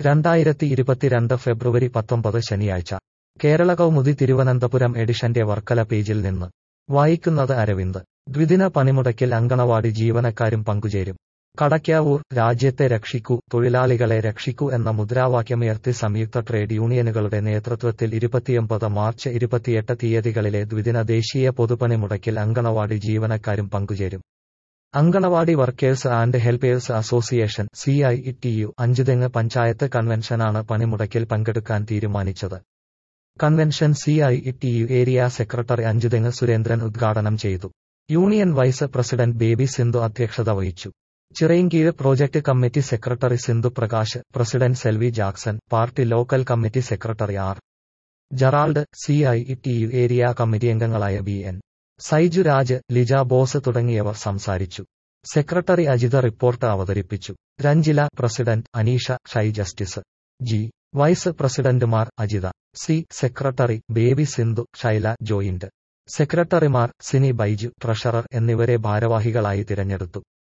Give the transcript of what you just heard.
രണ്ടായിരത്തി ഇരുപത്തിരണ്ട് ഫെബ്രുവരി പത്തൊമ്പത് ശനിയാഴ്ച കേരള കൗമുദി തിരുവനന്തപുരം എഡിഷന്റെ വർക്കല പേജിൽ നിന്ന് വായിക്കുന്നത് അരവിന്ദ് ദ്വിദിന പണിമുടക്കിൽ അങ്കണവാടി ജീവനക്കാരും പങ്കുചേരും കടയ്ക്കാവൂർ രാജ്യത്തെ രക്ഷിക്കൂ തൊഴിലാളികളെ രക്ഷിക്കൂ എന്ന മുദ്രാവാക്യമുയർത്തി സംയുക്ത ട്രേഡ് യൂണിയനുകളുടെ നേതൃത്വത്തിൽ ഇരുപത്തിയൊമ്പത് മാർച്ച് ഇരുപത്തിയെട്ട് തീയതികളിലെ ദ്വിദിന ദേശീയ പൊതുപണിമുടക്കിൽ അങ്കണവാടി ജീവനക്കാരും പങ്കുചേരും anganwadi workers and helpers association C I T U Anchuthengu panchayat കൺവെൻഷനാണ് പണിമുടക്കിൽ പങ്കെടുക്കാൻ തീരുമാനിച്ചത് convention C I T U area secretary Anchuthengu Surendran ഉദ്ഘാടനം ചെയ്തു union vice president Baby Sindhu അധ്യക്ഷത വഹിച്ചു Chirayinkeezhu project committee secretary Sindhu Prakash president Selvi Jackson party local committee secretary R Gerald C I T U area committee അംഗങ്ങളായ B N Saiju Raj Lija Bose തുടങ്ങിയവർ സംസാരിച്ചു സെക്രട്ടറി അജിത റിപ്പോർട്ട് അവതരിപ്പിച്ചു Ranjila president Aneesha Shy Justice G vice പ്രസിഡന്റുമാർ Ajitha C secretary Baby Sindhu Shaila joint സെക്രട്ടറിമാർ Sini Baiju treasurer എന്നിവരെ ഭാരവാഹികളായി തിരഞ്ഞെടുത്തു